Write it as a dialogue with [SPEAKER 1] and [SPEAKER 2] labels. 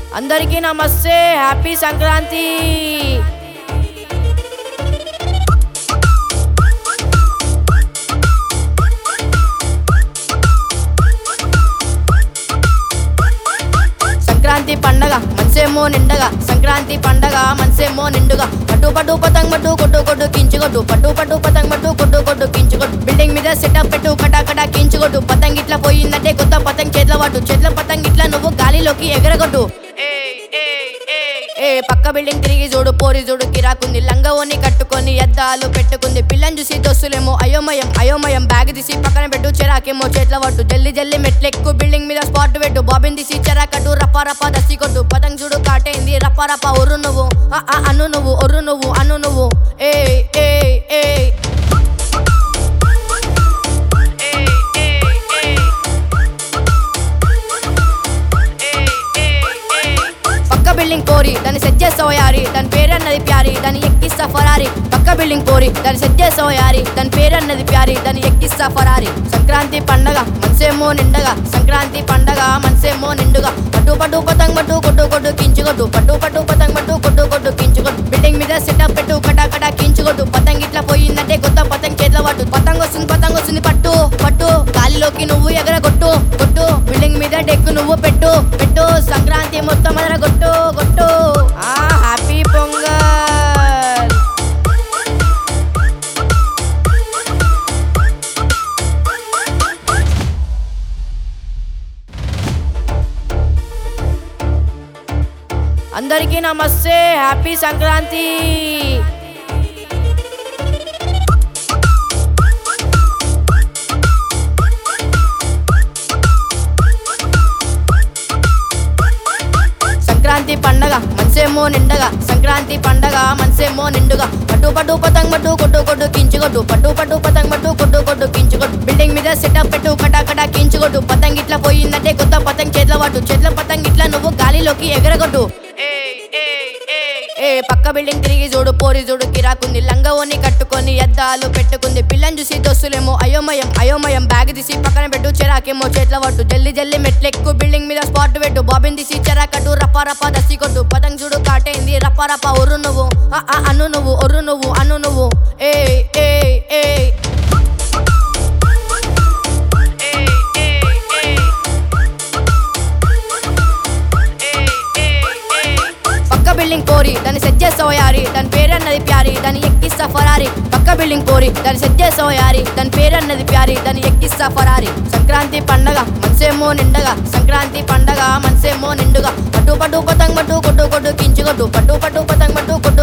[SPEAKER 1] అందరికీ నమస్తే హ్యాపీ సంక్రాంతి సంక్రాంతి పండగ మనసేమో నిండగా సంక్రాంతి పండగ మనసేమో నిండుగా పట్టు పట్టు పతంగ్ పట్టు కొట్టు కొట్టు కించుకొట్టు పట్టు పట్టు పతంగ్ పట్టు కొట్టు కొట్టు కించుకొట్టు బిల్డింగ్ మీద సెటప్ పెట్టు కటా కటా కించుకొట్టు పతంగ్ ఇట్లా పోయిందంటే కొత్త పతంగ్ చేతిలో పట్టు చేతిలో పతంగ్ ఇట్లా నువ్వు గాలిలోకి ఎగరగొట్టు ఏ పక్క బిల్డింగ్ తిరిగి చూడు పోరి చూడు కిరాకుంది లంగవోని కట్టుకొని ఎద్దాలు పెట్టుకుంది పిల్లని చూసి దోస్తులేమో అయోమయం అయోమయం బ్యాగ్ తీసి పక్కన పెట్టు చెరాకేమో చేతిలో పట్టు జల్లి జల్లి మెట్లెక్కు బిల్డింగ్ మీద స్పాట్ పెట్టు బాబిన్ తీసి చెరాకట్టు రప్ప రప్ప దసి కొట్టు పతంగ్ చూడు కాటైంది రప్ప రప్ప ఒర్రు నువ్వు ఆ, ఆ, అను నువ్వు ఒర్రు నువ్వు అను నువ్వు ఏ ఏ ఏ పక్క బిల్డింగ్ పోరి దాన్ని సెట్ చేస్తావు యారి దాని పేరు అన్నది ప్యారి దాన్ని ఎక్కిస్తా ఫరారి పక్క బిల్డింగ్ పోరి దాన్ని సెట్ చేస్తావు యారి దాని పేరు అన్నది ప్యారి దాన్ని ఎక్కిస్తా ఫరారి సంక్రాంతి పండగ మనసేమో నిండగా సంక్రాంతి పండగ మనసేమో నిండుగా పట్టు పట్టు పతంగ్ పట్టు కొట్టు కొట్టు కించుకొట్టు పట్టు పట్టు పతంగ్ పట్టు కొట్టు కొట్టు కించుకొట్టు బిల్డింగ్ మీద సెటప్ పెట్టు కటా కటా కించుకొట్టు పతంగ్ ఇట్లా పోయిందంటే కొత్త పతంగ్ చేతిలో పట్టు పతంగ్ వస్తుంది పతంగ్ వస్తుంది పట్టు పట్టు గాలిలోకి నువ్వు ఎగర కొట్టు కొట్టు బిల్డింగ్ మీద డెక్కు నువ్వు పెట్టు పెట్టు సంక్రాంతి మొత్తం అదర కొట్టు కొట్టు ఆ హ్యాపీ పొంగల్ అందరికీ నమస్తే హ్యాపీ సంక్రాంతి సంక్రాంతి పండగ మనసేమో నిండగా సంక్రాంతి పండగ మనసేమో నిండుగా పట్టు పట్టు పతంగ్ పట్టు కొట్టు కొట్టు కించుకొట్టు పట్టు పట్టు పతంగ్ పట్టు కొట్టు కొట్టు కించుకొట్టు బిల్డింగ్ మీద సెటప్ పెట్టు కటా కటా కించుకొట్టు పతంగ్ ఇట్లా పోయిందంటే కొత్త పతంగ్ చేతిలో పట్టు చేతిలో పతంగ్ ఇట్లా నువ్వు గాలిలోకి ఎగరగొట్టు ఏ పక్క బిల్డింగ్ తిరిగి చూడు పోరి చూడు కిరాకుంది లంగవోని కట్టుకొని ఎద్దాలు పెట్టుకుంది పిల్లని చూసి దోస్తులేమో అయోమయం అయోమయం బ్యాగ్ తీసి పక్కన పెట్టు చెరాకేమో చేతిలో పట్టు జల్లి జల్లి మెట్లెక్కు బిల్డింగ్ మీద స్పాట్ పెట్టు బాబిన్ తీసి చెరాకట్టు రప్ప రప్ప దసి కొట్టు పతంగ్ చూడు కాటైంది రప్ప రప్ప ఒర్రు నువ్వు ఆ, ఆ, అను నువ్వు ఒర్రు నువ్వు అను నువ్వు ఏ ఏ ఏ పక్క బిల్డింగ్ పోరి దాన్ని సెట్ చేస్తావు యారి దాని పేరు అన్నది ప్యారి దాన్ని ఎక్కిస్తా ఫరారి పక్క బిల్డింగ్ పోరి దాన్ని సెట్ చేస్తావు యారి దాని పేరు అన్నది ప్యారి దాన్ని ఎక్కిస్తా ఫరారి సంక్రాంతి పండగ మనసేమో నిండగా సంక్రాంతి పండగ మనసేమో నిండుగా పట్టు పట్టు పతంగ్ పట్టు కొట్టు కొట్టు కించుకొట్టు పట్టు పట్టు పతంగ్ పట్టు కొట్టు